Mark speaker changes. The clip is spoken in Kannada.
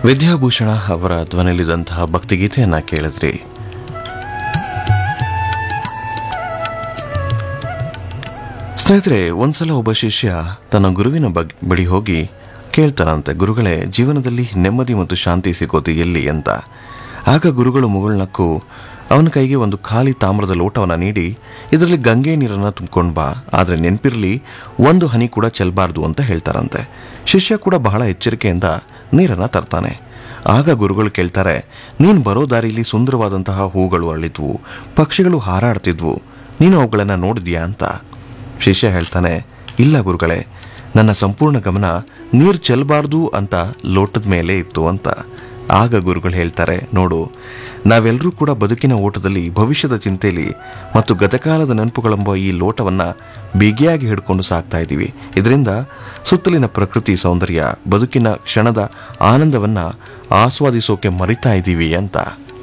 Speaker 1: ವಿದ್ಯಾಭೂಷಣ ಅವರ ಧ್ವನಿಲಿದಂತಹ ಭಕ್ತಿಗೀತೆಯನ್ನ ಕೇಳಿದ್ರಿ ಸ್ನೇಹಿತರೆ ಒಂದ್ಸಲ ಒಬ್ಬ ಶಿಷ್ಯ ತನ್ನ ಗುರುವಿನ ಬಗ್ ಬಳಿ ಹೋಗಿ ಕೇಳ್ತಾನಂತೆ ಗುರುಗಳೇ ಜೀವನದಲ್ಲಿ ನೆಮ್ಮದಿ ಮತ್ತು ಶಾಂತಿ ಸಿಗೋದು ಎಲ್ಲಿ ಅಂತ ಆಗ ಗುರುಗಳು ಮುಗುಳ್ನಕ್ಕು ಅವನ ಕೈಗೆ ಒಂದು ಖಾಲಿ ತಾಮ್ರದ ಲೋಟವನ್ನು ನೀಡಿ ಇದರಲ್ಲಿ ಗಂಗೆ ನೀರನ್ನು ತುಂಬ್ಕೊಂಡು ಬಾ ಆದರೆ ನೆನಪಿರಲಿ ಒಂದು ಹನಿ ಕೂಡ ಚೆಲ್ಲಬಾರ್ದು ಅಂತ ಹೇಳ್ತಾರಂತೆ ಶಿಷ್ಯ ಕೂಡ ಬಹಳ ಎಚ್ಚರಿಕೆಯಿಂದ ನೀರನ್ನು ತರ್ತಾನೆ ಆಗ ಗುರುಗಳು ಕೇಳ್ತಾರೆ ನೀನು ಬರೋ ದಾರಿಲಿ ಸುಂದರವಾದಂತಹ ಹೂಗಳು ಅರಳಿದ್ವು ಪಕ್ಷಿಗಳು ಹಾರಾಡ್ತಿದ್ವು ನೀನು ಅವುಗಳನ್ನು ನೋಡಿದ್ಯಾ ಅಂತ ಶಿಷ್ಯ ಹೇಳ್ತಾನೆ ಇಲ್ಲ ಗುರುಗಳೇ ನನ್ನ ಸಂಪೂರ್ಣ ಗಮನ ನೀರು ಚೆಲ್ಲಬಾರ್ದು ಅಂತ ಲೋಟದ ಮೇಲೆ ಇತ್ತು ಅಂತ ಆಗ ಗುರುಗಳು ಹೇಳ್ತಾರೆ ನೋಡು ನಾವೆಲ್ಲರೂ ಕೂಡ ಬದುಕಿನ ಓಟದಲ್ಲಿ ಭವಿಷ್ಯದ ಚಿಂತೆಯಲ್ಲಿ ಮತ್ತು ಗತಕಾಲದ ನೆನಪುಗಳೆಂಬ ಈ ಲೋಟವನ್ನ ಬಿಗಿಯಾಗಿ ಹಿಡ್ಕೊಂಡು ಸಾಕ್ತಾ ಇದ್ದೀವಿ ಇದರಿಂದ ಸುತ್ತಲಿನ ಪ್ರಕೃತಿ ಸೌಂದರ್ಯ ಬದುಕಿನ ಕ್ಷಣದ ಆನಂದವನ್ನ ಆಸ್ವಾದಿಸೋಕೆ ಮರಿತಾ ಇದ್ದೀವಿ ಅಂತ